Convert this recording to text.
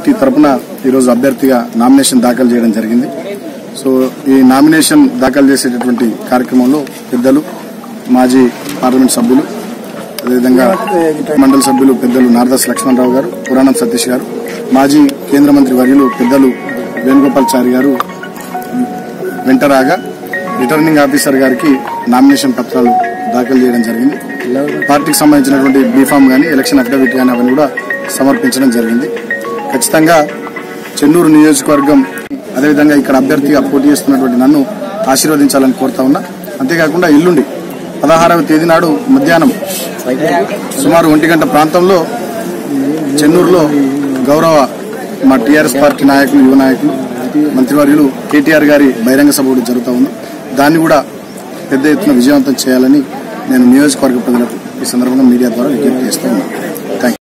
party తరపున ఈరోజు అభ్యర్థిగా నామినేషన్ దాఖలు చేయడం జరిగింది సో ఈ నామినేషన్ దాఖలు చేసేటటువంటి కార్యక్రమంలో పెద్దలు మాజీ పార్లమెంట్ సభ్యులు అదేవిధంగా మండలి సభ్యులు పెద్దలు నారదాస్ లక్ష్మణరావు గారు పురాణం సతీష్ గారు మాజీ కేంద్ర మంత్రి వర్యులు పెద్దలు వేణుగోపాల్చారి గారు వెంటరాగా రిటర్నింగ్ ఆఫీసర్ గారికి నామినేషన్ పత్రాలు దాఖలు చేయడం జరిగింది పార్టీకి సంబంధించినటువంటి బీఫామ్ గానీ ఎలక్షన్ అఫిడవిట్ గానీ అవన్నీ కూడా సమర్పించడం జరిగింది ఖచ్చితంగా చెన్నూరు నియోజకవర్గం అదేవిధంగా ఇక్కడ అభ్యర్థిగా పోటీ చేస్తున్నటువంటి నన్ను ఆశీర్వదించాలని కోరుతా ఉన్నా అంతేకాకుండా ఎల్లుండి పదహారవ తేదీ నాడు మధ్యాహ్నం సుమారు ఒంటి గంట ప్రాంతంలో చెన్నూరులో గౌరవ మా టీఆర్ఎస్ పార్టీ నాయకులు యువ నాయకులు మంత్రివర్యులు కేటీఆర్ గారి బహిరంగ సభ కూడా జరుగుతూ ఉంది దాన్ని కూడా పెద్ద ఎత్తున విజయవంతం చేయాలని నేను నియోజకవర్గ ప్రజలకు ఈ సందర్భంగా మీడియా ద్వారా విజ్ఞప్తి చేస్తూ ఉన్నాను